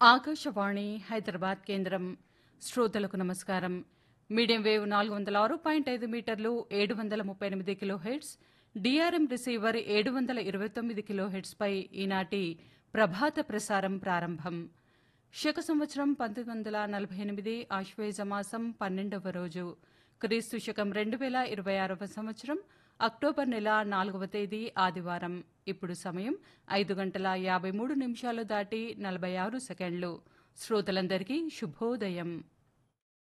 ఆకాశవాణి హైదరాబాద్ కేంద్రం శ్రోతలకు నమస్కారం మీడియం వేవ్ నాలుగు వందల ఆరు పాయింట్ ఐదు మీటర్లు ఏడు వందల ముప్పై ఎనిమిది కిలో హెడ్స్ డిఆర్ఎం రిసీవర్ ఏడు వందల ఇరవై తొమ్మిది కిలో హెడ్స్పై ఈనాటి ప్రభాత ప్రసారం ప్రారంభం శక సంవత్సరం పంతొమ్మిది వందల నలభై ఎనిమిది ఆశ్వేజ మాసం పన్నెండవ రోజు క్రీస్తు శకం రెండు వేల ఇరవై ఆరవ సంవత్సరం అక్టోబర్ నెల నాలుగవ తేదీ ఆదివారం ఇప్పుడు సమయం ఐదు గంటల యాభై మూడు నిమిషాలు దాటి నలభై ఆరు సెకండ్లు శ్రోతలందరికీ శుభోదయం